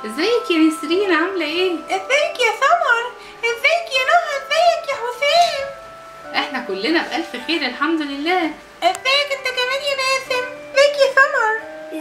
ازيك يا نسرين عامله ايه ازيك يا سمر ازيك يا نهى ازيك يا حسام احنا كلنا بالف خير الحمد لله ازيك انت كمان يا باسم ازيك يا سمر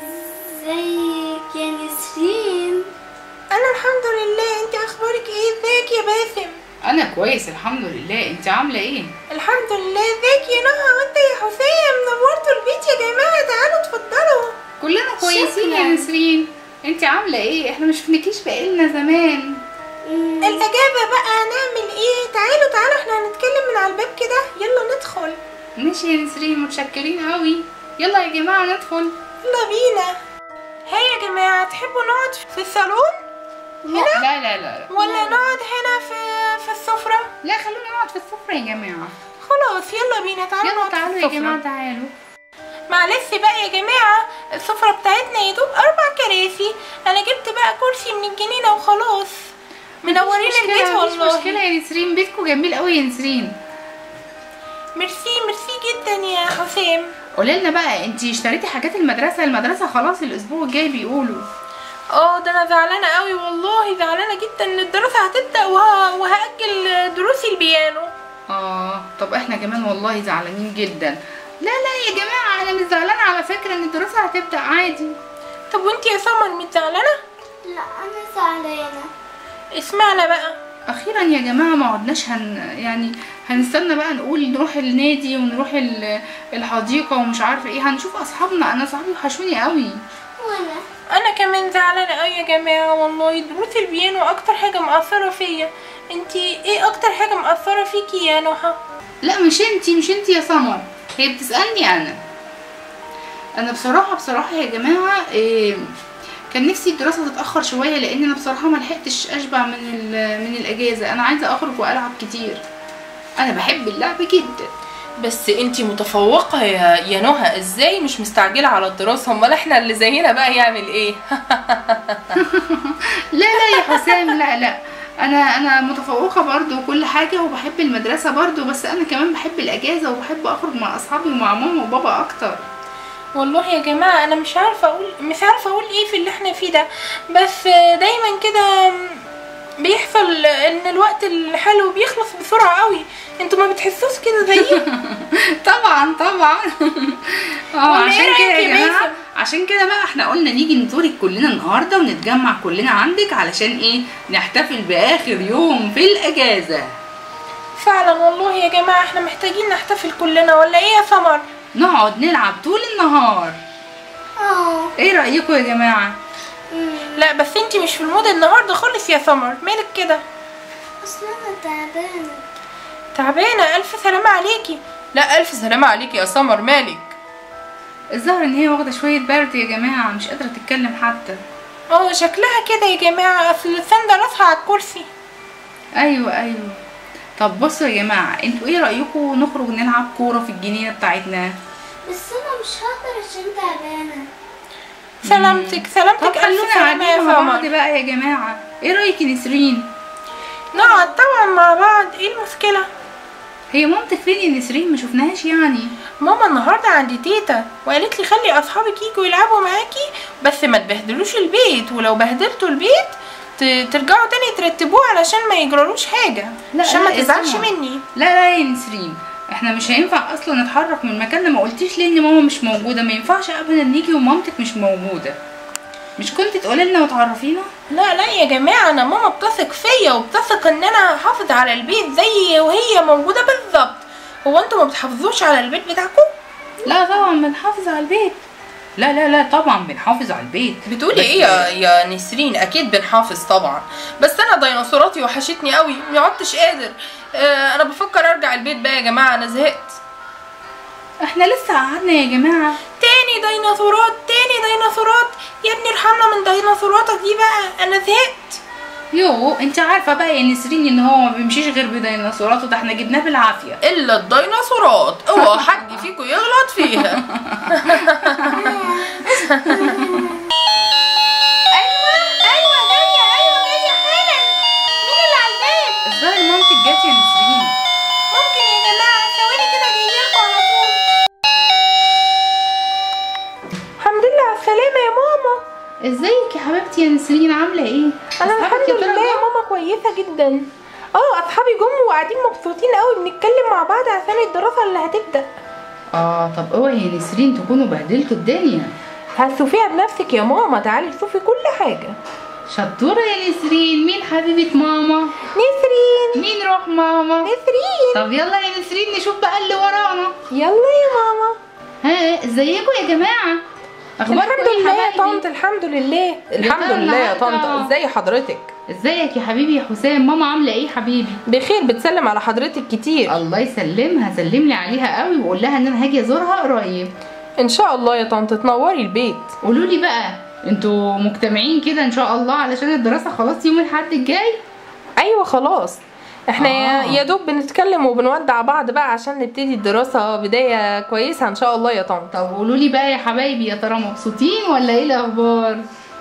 ازيك يا نسرين انا الحمد لله انت اخبارك ايه ازيك يا باسم انا كويس الحمد لله انت عامله ايه الحمد لله ازيك يا نهى وانت يا حسام نورتوا البيت يا جماعه تعالوا اتفضلوا كلنا كويسين يا شكراً. نسرين انت عامله ايه احنا مش شفناكيش بقالنا زمان مم، الاجابه بقى هنعمل ايه تعالوا تعالوا احنا هنتكلم من على الباب كده يلا ندخل ماشي يا نسرين متشكرين قوي يلا يا جماعه ندخل يلا بينا هيا يا جماعه تحبوا نقعد في الصالون لا لا لا لا ولا نقعد هنا في في السفره لا خلونا نقعد في السفره يا جماعه خلاص يلا بينا تعالوا يلا نقعد في تعالوا يا السفرة. جماعه تعالوا معلش بقى يا جماعة السفرة بتاعتنا يا دوب أربع كراسي أنا جبت بقى كرسي من الجنينة وخلاص منورين مفيش البيت مشكلة، مفيش والله مشكله يا نسرين بيتكم جميل قوي يا نسرين ميرسي ميرسي جدا يا حسام قولي لنا بقى انت اشتريتي حاجات المدرسه المدرسه خلاص الاسبوع الجاي بيقولوا اه ده انا زعلانة قوي والله زعلانة جدا ان الدراسة هتبدأ وه... وهأجل دروسي البيانو اه طب احنا كمان والله زعلانين جدا لا لا يا جماعه انا مش زعلانه على فكره ان الدراسه هتبدا عادي طب وانتي يا سمر مش زعلانة لا انا زعلانه اسمعنا بقى اخيرا يا جماعه ما عدناش هن يعني هنستنى بقى نقول نروح النادي ونروح ال- الحديقه ومش عارفه ايه هنشوف اصحابنا انا صحابي وحشوني قوي وانا انا كمان زعلانة قوي يا جماعة والله دروس البيانو اكتر حاجة مأثرة فيا انتي ايه اكتر حاجة مأثرة فيكي يا نهى لا مش انتي مش انتي يا سمر هي بتسالني انا انا بصراحه بصراحه يا جماعه إيه كان نفسي الدراسه تتاخر شويه لان انا بصراحه ما لحقتش اشبع من ال- من الاجازه انا عايزه اخرج والعب كتير انا بحب اللعب جدا بس انتي متفوقة يا يا نهى ازاي مش مستعجلة على الدراسة امال احنا اللي زينا بقى يعمل ايه لا لا يا حسام لا لا انا انا متفوقه برضو وكل حاجه وبحب المدرسه برضو بس انا كمان بحب الاجازه وبحب اخرج مع اصحابي ومع ماما وبابا اكتر والله يا جماعة انا مش عارفة اقول مش عارفة اقول ايه في اللي احنا فيه ده بس دايما كده بيحصل ان الوقت الحلو بيخلص بسرعة قوي انتوا ما بتحسوش كده زيي طبعا طبعا اه ولا عشان إيه كده رأيك يا يا جماعه باسم؟ عشان كده بقى احنا قلنا نيجي نزورك كلنا النهارده ونتجمع كلنا عندك علشان ايه نحتفل باخر يوم في الاجازه فعلا والله يا جماعة احنا محتاجين نحتفل كلنا ولا ايه يا سمر نقعد نلعب طول النهار اه ايه رايكم يا جماعه مم، لا بس انتي مش في المود النهاردة خالص يا سمر مالك كده اصل انا تعبانه تعبانة الف سلامة عليكي لا الف سلامة عليكي يا سمر مالك الظاهر ان هي واخده شويه برد يا جماعه مش قادره تتكلم حتى اه شكلها كده يا جماعة اصل ساندة راسها على الكرسي ايوه ايوه طب بصوا يا جماعه انتوا ايه رايكم نخرج نلعب كوره في الجنينه بتاعتنا بس انا مش هقدر عشان تعبانه سلامتك سلامتك طب الف خلونا سلامة يا قاعدين مع بعض سمر بقى يا جماعه ايه رايك يا نسرين نقعد طبعا مع بعض ايه المشكلة هي مامتك فين يا نسرين ما شفناهاش يعني ماما النهاردة عند تيتا وقالت لي خلي اصحابك يجوا يلعبوا معاكي بس ما تبهدلوش البيت ولو بهدلتوا البيت ت- ترجعوا تاني ترتبوه علشان ما يجرالوش حاجة لا، عشان لا، ما تزعلش اسمع. مني لا لا يا نسرين احنا مش هينفع اصلا نتحرك من مكاننا ما قلتيش ليه ان ماما مش موجوده ما ينفعش ابدا نيجي ومامتك مش موجوده مش كنت تقولي لنا وتعرفينا لا لا يا جماعة أنا ماما بتثق فيا وبتثق إن أنا هحافظ على البيت زي وهي موجودة بالظبط هو انتوا ما بتحافظوش على البيت بتاعكم؟ لا طبعا بنحافظ على البيت لا لا لا طبعا بنحافظ على البيت بتقولي بس- ايه يا يا نسرين اكيد بنحافظ طبعا بس انا ديناصوراتي وحشتني قوي ما عدتش قادر آه انا بفكر ارجع البيت بقى يا جماعه انا زهقت احنا لسه قعدنا يا جماعه تاني ديناصورات تاني ديناصورات يا ابني ارحمنا من ديناصوراتك دي بقى انا زهقت يو انت عارفه بقى يا نسرين ان هو ما بيمشيش غير بديناصوراته ده احنا جبناه بالعافيه الا الديناصورات اوعى حد فيكم يغلط فيها ايوه ايوه جايه ايوه جايه حالا مين اللي على الباب الظاهر مامتك جت يا نسرين ممكن يا جماعه ثواني كده جايلكوا على طول الحمد لله على السلامه يا ماما ازيك يا حبيبتي يا نسرين عامله ايه انا أصحابك الحمد يا ترى لله يا جم؟ ماما كويسه جدا اه اصحابي جم وقاعدين مبسوطين قوي بنتكلم مع بعض عشان الدراسه اللي هتبدا اه طب اوعي يا نسرين تكونوا بهدلتوا الدنيا هتشوفيها بنفسك يا ماما تعالي شوفي كل حاجه شطوره يا نسرين مين حبيبه ماما نسرين مين روح ماما نسرين طب يلا يا نسرين نشوف بقى اللي ورانا يلا يا ماما ها ازيكم يا جماعه اخباركم الحمد ايه لله يا يا طنط حبايبي الحمد لله الحمد ترى لله يا النهاردة- طنط ازاي حضرتك ازيك يا حبيبي يا حسام ماما عامله ايه حبيبي بخير بتسلم على حضرتك كتير الله يسلمها سلم لي عليها قوي وقول لها ان انا هاجي ازورها قريب ان شاء الله يا طنط تنوري البيت قولوا لي بقى انتوا مجتمعين كده ان شاء الله علشان الدراسه خلاص يوم الاحد الجاي ايوه خلاص احنا آه. يا- يا دوب بنتكلم وبنودع بعض بقى عشان نبتدي الدراسة بداية كويسة ان شاء الله يا طنط طب قولوا لي بقى يا حبايبي يا ترى مبسوطين ولا ايه الاخبار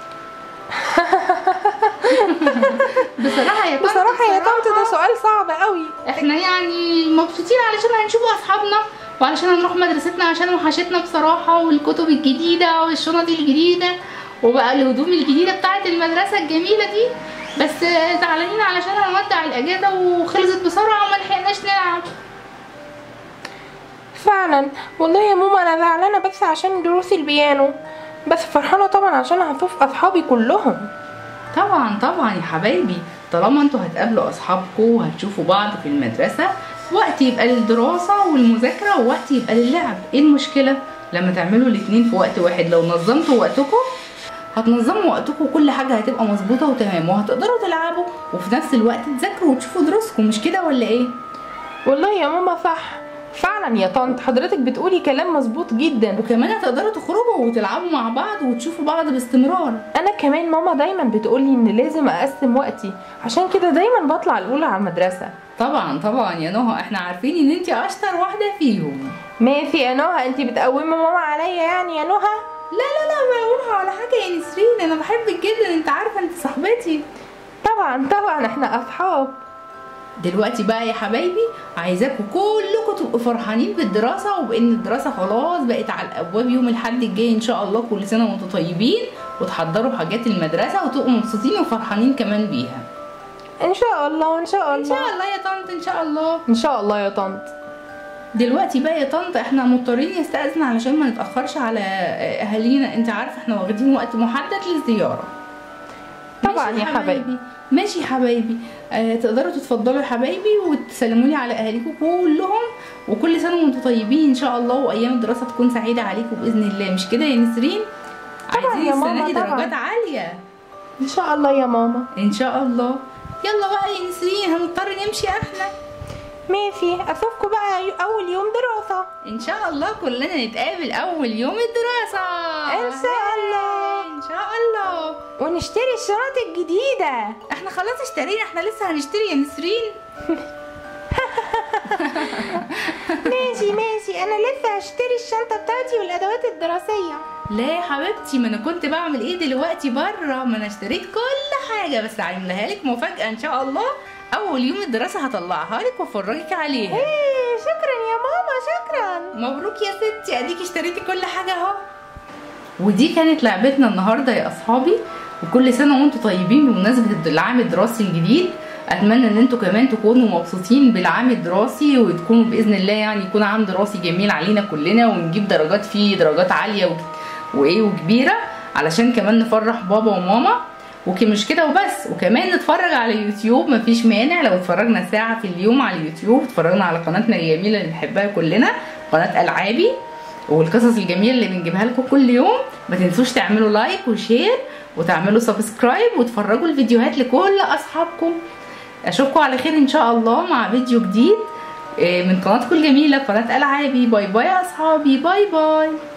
بصراحه يا طنط بصراحة يا طنط ده بصراحة سؤال صعب قوي احنا يعني مبسوطين علشان هنشوف اصحابنا وعلشان هنروح مدرستنا عشان وحشتنا بصراحة والكتب الجديدة والشنط الجديدة وبقى الهدوم الجديدة بتاعة المدرسة الجميلة دي بس آه، زعلانين علشان هنودع الأجازة وخلصت بسرعة وما لحقناش نلعب فعلا والله يا ماما انا زعلانة بس عشان دروس البيانو بس فرحانة طبعا عشان هشوف اصحابي كلهم طبعا طبعا يا حبايبي طالما انتوا هتقابلوا اصحابكم وهتشوفوا بعض في المدرسة وقت يبقى للدراسة والمذاكرة ووقت يبقى للعب ايه المشكلة لما تعملوا الاتنين في وقت واحد لو نظمتوا وقتكم هتنظموا وقتكم وكل حاجة هتبقى مظبوطة وتمام وهتقدروا تلعبوا وفي نفس الوقت تذاكروا وتشوفوا دروسكم مش كده ولا ايه والله يا ماما صح فعلا يا طنط حضرتك بتقولي كلام مظبوط جدا وكمان هتقدروا تخرجوا وتلعبوا مع بعض وتشوفوا بعض باستمرار انا كمان ماما دايما بتقولي ان لازم اقسم وقتي عشان كده دايما بطلع الاولى على المدرسة طبعا طبعا يا نهى احنا عارفين ان انت اشطر واحدة فيهم ماشي يا نهى انتي بتقومي ماما عليا يعني يا نهى لا لا لا ما بقولها ولا حاجة يا نسرين انا بحبك جدا انت عارفة انت صاحبتي طبعا طبعا احنا اصحاب دلوقتي بقى يا حبايبي عايزاكم كلكم تبقوا فرحانين بالدراسة وبان الدراسة خلاص بقت على الابواب يوم الاحد الجاي ان شاء الله كل سنة وانتم طيبين وتحضروا حاجات المدرسة وتبقوا مبسوطين وفرحانين كمان بيها ان شاء الله ان شاء ان شاء الله الله يا طنط ان شاء الله ان شاء الله يا طنط دلوقتي بقى يا طنط احنا مضطرين نستأذن علشان ما نتأخرش على اهالينا انت عارفه احنا واخدين وقت محدد للزيارة طبعا ماشي يا حبايبي ماشي يا حبايبي آه تقدروا تتفضلوا يا حبايبي وتسلموا لي على اهاليكم كلهم وكل سنه وانتم طيبين ان شاء الله وايام الدراسه تكون سعيده عليكم باذن الله مش كده يا نسرين طبعاً عايزين يا السنه ماما، دي طبعاً. درجات عاليه ان شاء الله يا ماما ان شاء الله يلا بقى يا نسرين هنضطر نمشي احنا ماشي اشوفكم بقى يو- اول يوم دراسة ان شاء الله كلنا نتقابل اول يوم الدراسه إن شاء الله. ان شاء الله ونشتري الشنط الجديدة احنا خلاص اشترينا احنا لسه هنشتري يا نسرين ماشي ماشي انا لسه هشتري الشنطة بتاعتي والادوات الدراسية لا يا حبيبتي ما انا كنت بعمل ايه دلوقتي بره ما انا اشتريت كل حاجه بس عاملاها لك مفاجاه ان شاء الله اول يوم الدراسه هطلعها لك وافرجك عليها ايه شكرا يا ماما شكرا مبروك يا ستي اديكي اشتريتي كل حاجه اهو ودي كانت لعبتنا النهارده يا اصحابي وكل سنه وانتم طيبين بمناسبه العام الدراسي الجديد اتمنى ان انتوا كمان تكونوا مبسوطين بالعام الدراسي وتكونوا باذن الله يعني يكون عام دراسي جميل علينا كلنا ونجيب درجات فيه درجات عاليه و... وايه وكبيره علشان كمان نفرح بابا وماما ومش كده وبس وكمان نتفرج على اليوتيوب مفيش مانع لو اتفرجنا ساعة في اليوم على اليوتيوب اتفرجنا على قناتنا الجميلة اللي بنحبها كلنا قناة ألعابي والقصص الجميلة اللي بنجيبها لكم كل يوم ما تنسوش تعملوا لايك وشير وتعملوا سبسكرايب وتفرجوا الفيديوهات لكل أصحابكم أشوفكم على خير إن شاء الله مع فيديو جديد إيه، من قناتكم الجميلة قناة ألعابي باي باي يا أصحابي باي باي